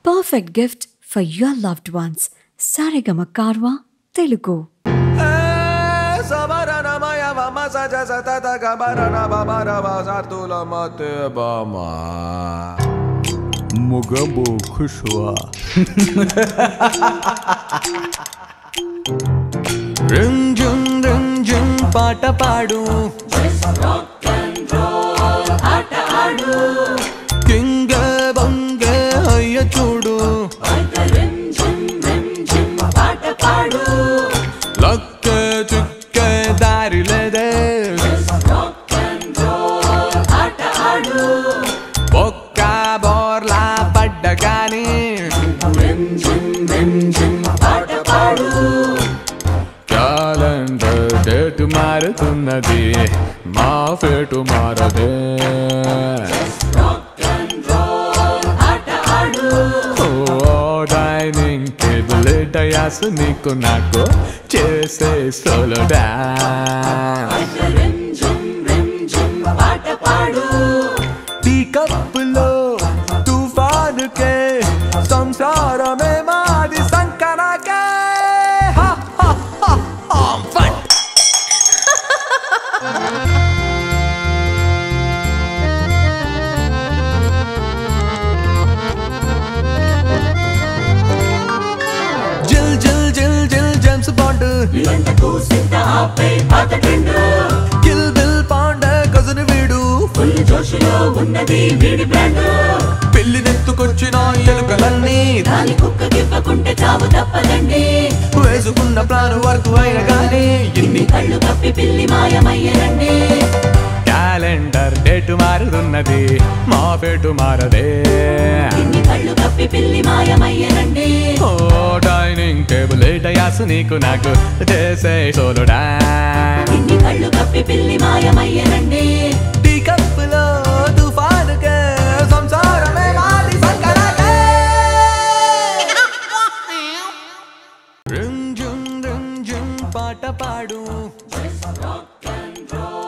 perfect gift for your loved ones. Sarigama Karwa, Telugu. मुगबो खुश हुआ రంజన్ రంజన్ పాట పాడు కింగ బంగ అయ్య చూడు లక్క చుక్క దారి లేదే ఒక్క బోర్లా పడ్డ గాని క్యాలెండర్ డేట్ మారుతున్నది మా ఫేటు మారదే ఓ డైనింగ్ టేబుల్ డయాస్ నీకు నాకు చేసే సోలో టీ కప్పులో తుఫానుకే సంసారమే మాది సంకరాకే హా, హా, హా, హా, ఫట్. జిల్ జిల్ జిల్ జిల్ జేమ్స్ బాండ్ కిల్ బిల్ పాండ కజన్ వీడు పెళ్లి నెత్తుకొచ్చిన ఎలుకలన్నీ దాని కుక్కకివ్వకుంటే చావు తప్పదండి వేసుకున్న ప్లాన్ వరకు అయిన గానీ ఎన్ని కళ్ళు కప్పి పిల్లి మాయమయ్యనండి క్యాలెండర్ డేటు మారుతున్నది మా పేటు మారదే ఇన్ని కళ్ళు కప్పి పిల్లి మాయమయ్యనండి ఓ డైనింగ్ టేబుల్ డయాస్ నీకు నాకు చేసే సోలుడా ఇన్ని కళ్ళు కప్పి పిల్లి మాయమయ్యనండి టీ కప్పులో తుఫానుకే సంసారమే మాది సంకరాకే రంజన్ రంజన్ పాట పాడు